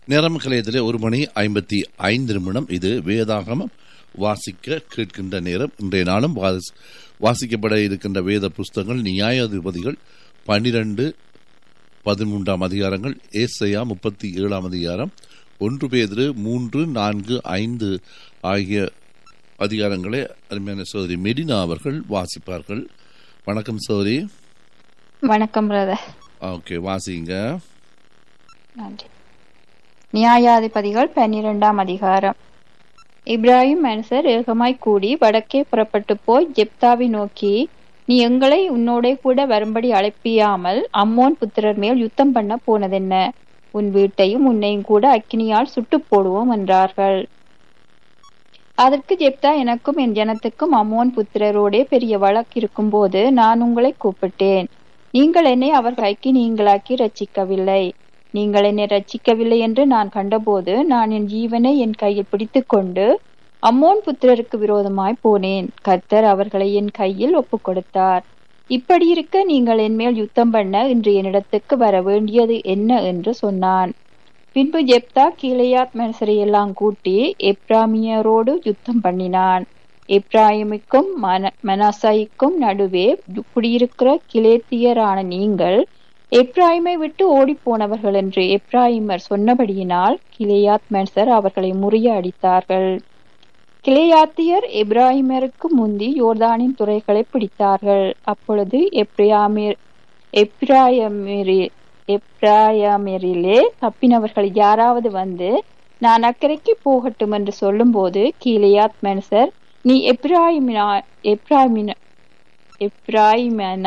நேரம் கலையத்திலே ஒரு மணி ஐம்பத்தி ஐந்து நிமிடம் இது வேதாகமம் வாசிக்க கேட்கின்ற நேரம் இன்றைய நாளும் வாஸ்- வாசிக்கப்பட இருக்கின்ற வேத புஸ்தகங்கள் நியாயாதிபதிகள் பனிரெண்டு பதிமூன்றாம் அதிகாரங்கள் ஏசையா முப்பத்தி ஏழாம் அதிகாரம் ஒன்று பேதிரு மூன்று நான்கு ஐந்து ஆகிய அதிகாரங்களை அருமையான சோதரி மெடினா அவர்கள் வாசிப்பார்கள் வணக்கம் சோதரி வணக்கம் பிரதர் ஓகே வாசிங்க நன்றி நியாயாதிபதிகள் பன்னிரெண்டாம் அதிகாரம் இப்ராஹிம் மனுஷர் ஏகமாய் கூடி வடக்கே புறப்பட்டு போய் ஜெப்தாவை நோக்கி நீ எங்களை உன்னோட கூட வரும்படி அழைப்பியாமல் அம்மோன் புத்திரர் மேல் யுத்தம் பண்ண போனதென்ன உன் வீட்டையும் உன்னையும் கூட அக்கினியால் சுட்டு போடுவோம் என்றார்கள் அதற்கு ஜெப்தா எனக்கும் என் ஜனத்துக்கும் அம்மோன் புத்திரரோடே பெரிய வழக்கு இருக்கும்போது நான் உங்களை கூப்பிட்டேன் நீங்கள் என்னை அவர் கைக்கு நீங்களாக்கி ரட்சிக்கவில்லை நீங்கள் என்னை ரட்சிக்கவில்லை என்று நான் கண்டபோது நான் என் ஜீவனை என் கையில் பிடித்துக்கொண்டு அம்மோன் புத்திரருக்கு விரோதமாய் போனேன் கர்த்தர் அவர்களை என் கையில் ஒப்புக் கொடுத்தார் இப்படி இருக்க நீங்கள் என் மேல் யுத்தம் பண்ண இன்று என்னிடத்துக்கு வர வேண்டியது என்ன என்று சொன்னான் பின்பு ஜெப்தா கீழையாத் மனுஷரை எல்லாம் கூட்டி எப்ராமியரோடு யுத்தம் பண்ணினான் எப்ராயிமுக்கும் மன மனாசாய்க்கும் நடுவே குடியிருக்கிற கிலேத்தியரான நீங்கள் எப்ராயிமை விட்டு ஓடிப் போனவர்கள் என்று எப்ராயிமர் சொன்னபடியினால் கிலேயாத் மனுஷர் அவர்களை முறியடித்தார்கள் கிலேயாத்தியர் எப்ராயிமருக்கு முந்தி யோர்தானின் துறைகளை பிடித்தார்கள் அப்பொழுது எப்ராமிர் எப்ராயமிரி எப்ராயமிரிலே தப்பினவர்கள் யாராவது வந்து நான் அக்கறைக்கு போகட்டும் என்று சொல்லும்போது கீலேயாத் மனுஷர் நீ எப்ராயிமினா எப்ராயிமின எப்ராயிமனா